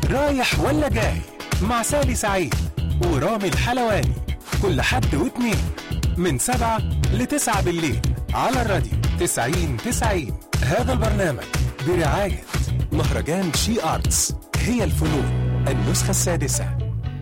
رايح ولا جاي مع سالي سعيد ورامي الحلواني كل حد واتنين من سبعة لتسعة بالليل على الراديو تسعين تسعين هذا البرنامج برعاية مهرجان شي آرتس هي الفنون النسخة السادسة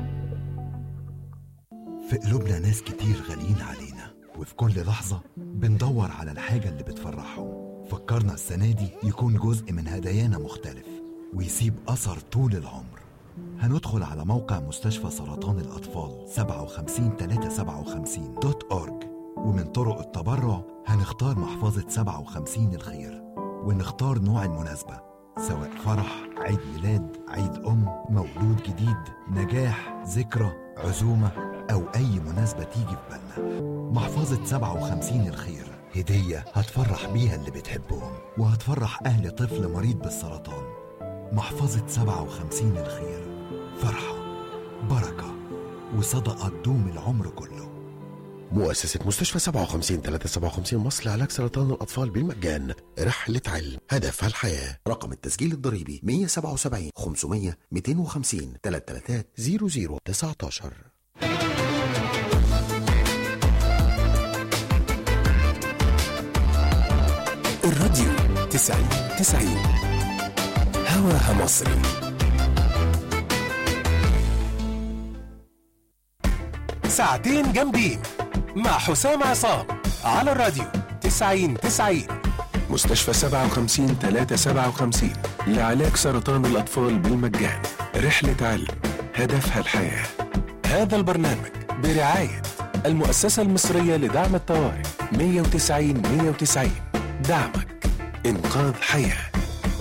في قلوبنا ناس كتير غاليين علينا وفي كل لحظة بندور على الحاجة اللي بتفرحهم فكرنا السنة دي يكون جزء من هدايانا مختلف ويسيب أثر طول العمر هندخل على موقع مستشفى سرطان الأطفال 57 357 دوت أورج ومن طرق التبرع هنختار محفظة 57 الخير ونختار نوع المناسبة سواء فرح عيد ميلاد عيد أم مولود جديد نجاح ذكرى عزومة أو أي مناسبة تيجي في بالنا محفظة 57 الخير هدية هتفرح بيها اللي بتحبهم وهتفرح أهل طفل مريض بالسرطان محفظة 57 الخير فرحة بركة وصدقة تدوم العمر كله مؤسسة مستشفى 57 357 مصر لعلاج سرطان الأطفال بالمجان رحلة علم هدفها الحياة رقم التسجيل الضريبي 177 500 250 333 0019 الراديو تسعين تسعين هواها مصري ساعتين جامدين مع حسام عصام على الراديو تسعين تسعين مستشفى سبعة وخمسين تلاتة سبعة وخمسين لعلاج سرطان الأطفال بالمجان رحلة علم هدفها الحياة هذا البرنامج برعاية المؤسسة المصرية لدعم الطوارئ 190 190 دعمك إنقاذ حياه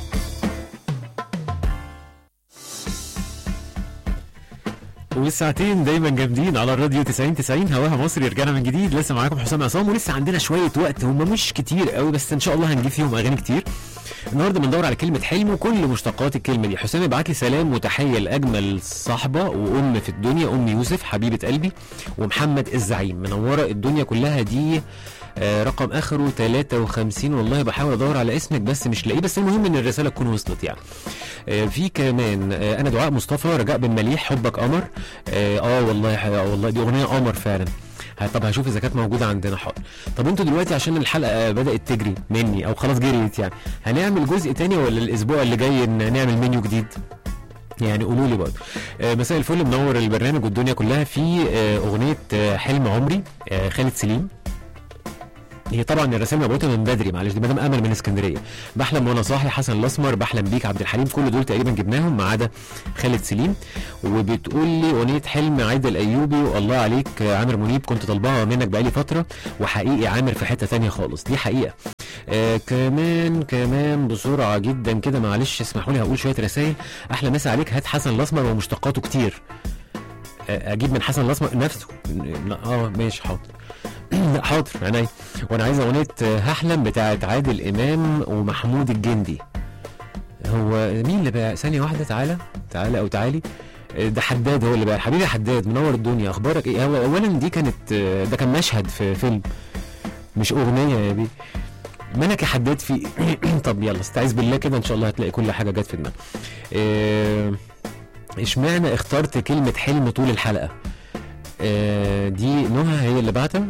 والساعتين دايما جامدين على الراديو 90 90 هواها مصري رجعنا من جديد لسه معاكم حسام عصام ولسه عندنا شويه وقت هم مش كتير قوي بس ان شاء الله هنجيب فيهم اغاني كتير النهارده بندور على كلمه حلم وكل مشتقات الكلمه دي حسام ابعت لي سلام وتحيه لاجمل صاحبه وام في الدنيا ام يوسف حبيبه قلبي ومحمد الزعيم منوره الدنيا كلها دي آه، رقم اخره 53 والله بحاول ادور على اسمك بس مش لاقيه بس المهم ان الرساله تكون وصلت يعني آه، في كمان آه، انا دعاء مصطفى رجاء بن مليح حبك قمر اه آه، والله آه والله دي اغنيه قمر فعلا ه- طب هشوف اذا كانت موجوده عندنا حاضر طب انتوا دلوقتي عشان الحلقه بدات تجري مني او خلاص جريت يعني هنعمل جزء تاني ولا الاسبوع اللي جاي ن- نعمل منيو جديد يعني قولوا لي برضه آه، مساء الفل منور البرنامج والدنيا كلها في آه، اغنيه آه، حلم عمري آه، خالد سليم هي طبعا الرسائل مبعوثه من بدري معلش دي مدام امل من اسكندريه بحلم وانا صاحي حسن الاسمر بحلم بيك عبد الحليم كل دول تقريبا جبناهم ما عدا خالد سليم وبتقول لي اغنيه حلم عايده الايوبي والله عليك آه، عامر منيب كنت طالباها منك بقالي فتره وحقيقي عامر في حته تانية خالص دي حقيقه آه كمان كمان بسرعه جدا كده معلش اسمحوا لي هقول شويه رسائل احلى مسا عليك هات حسن الاسمر ومشتقاته كتير آه، اجيب من حسن الاسمر نفسه لا، اه ماشي حاضر لا حاضر عينيا وانا عايز اغنيه هحلم بتاعت عادل امام ومحمود الجندي هو مين اللي بقى ثانيه واحده تعالى تعالى او تعالي ده حداد هو اللي بقى حبيبي يا حداد منور الدنيا اخبارك ايه هو اولا دي كانت ده كان مشهد في فيلم مش اغنيه يا بيه مالك يا حداد في طب يلا استعيذ بالله كده ان شاء الله هتلاقي كل حاجه جت في دماغك إيه، اشمعنى اخترت كلمه حلم طول الحلقه آه، دي نهى هي اللي بعتها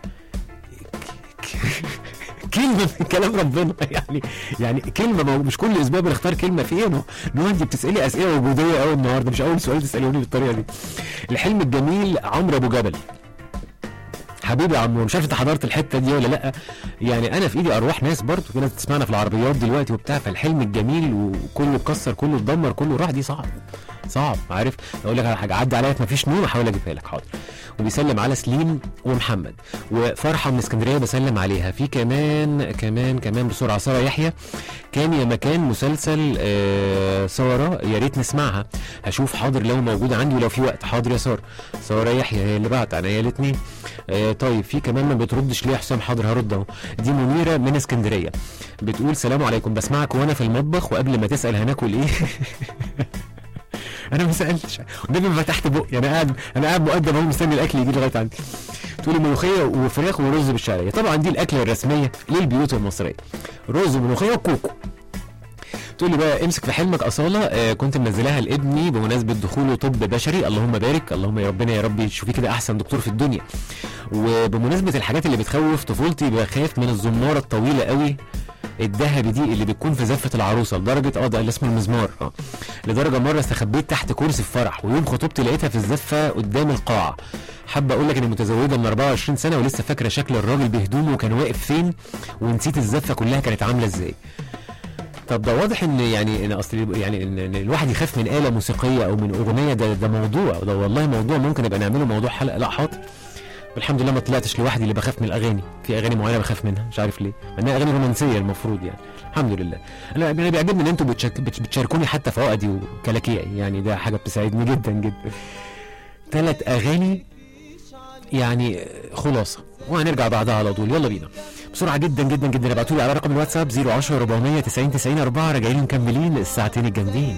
كلمه من كلام ربنا يعني يعني كلمه ما هو مش كل اسبوع بنختار كلمه في ايه نهى نهى انت بتسالي اسئله وجوديه قوي النهارده مش اول سؤال تسالوني بالطريقه دي الحلم الجميل عمرو ابو جبل حبيبي يا عمو مش عارف انت حضرت الحته دي ولا لا يعني انا في ايدي ارواح ناس برضه في ناس بتسمعنا في العربيات دلوقتي وبتاع فالحلم الجميل وكله اتكسر كله اتدمر كله راح دي صعب صعب عارف اقول لك على حاجه عدي عليا ما فيش نوم احاول اجيبها لك حاضر وبيسلم على سليم ومحمد وفرحه من اسكندريه بسلم عليها في كمان كمان كمان بسرعه ساره يحيى كان يا مكان مسلسل آه ساره يا ريت نسمعها هشوف حاضر لو موجوده عندي ولو في وقت حاضر يا ساره ساره يحيى هي اللي بعت انا هي الاثنين آه طيب في كمان ما بتردش ليه يا حسام حاضر هرد اهو دي منيره من اسكندريه بتقول سلام عليكم بسمعك وانا في المطبخ وقبل ما تسال هناكل ايه انا ما سالتش والنبي ما فتحت بقي انا قاعد انا قاعد مقدم اهو مستني الاكل يجي لغايه عندي تقولي ملوخيه وفراخ ورز بالشعريه طبعا دي الاكله الرسميه للبيوت المصريه رز وملوخيه وكوكو تقول لي بقى امسك في حلمك اصاله آه كنت منزلاها لابني بمناسبه دخوله طب بشري اللهم بارك اللهم يا ربنا يا رب تشوفيه كده احسن دكتور في الدنيا وبمناسبه الحاجات اللي بتخوف طفولتي بخاف من الزماره الطويله قوي الذهبي دي اللي بتكون في زفه العروسه لدرجه اه ده اللي اسمه المزمار اه لدرجه مره استخبيت تحت كرسي في فرح ويوم خطوبتي لقيتها في الزفه قدام القاعه حابه اقول لك اني متزوجه من 24 سنه ولسه فاكره شكل الراجل بهدومه وكان واقف فين ونسيت الزفه كلها كانت عامله ازاي طب ده واضح ان يعني ان اصل يعني ان إن الواحد يخاف من آلة موسيقية او من اغنية ده ده موضوع ده والله موضوع ممكن نبقى نعمله موضوع حلقة لا حاضر والحمد لله ما طلعتش لوحدي اللي بخاف من الاغاني في اغاني معينه بخاف منها مش عارف ليه مع انها اغاني رومانسيه المفروض يعني الحمد لله انا انا بيعجبني ان انتوا بتشك... بت- بتشاركوني حتى في عقدي وكلاكيعي يعني ده حاجه بتساعدني جدا جدا ثلاث اغاني يعني خلاصه وهنرجع بعدها على طول يلا بينا بسرعه جدا جدا جدا ابعتوا لي على رقم الواتساب 010 490 90 4 راجعين مكملين الساعتين الجامدين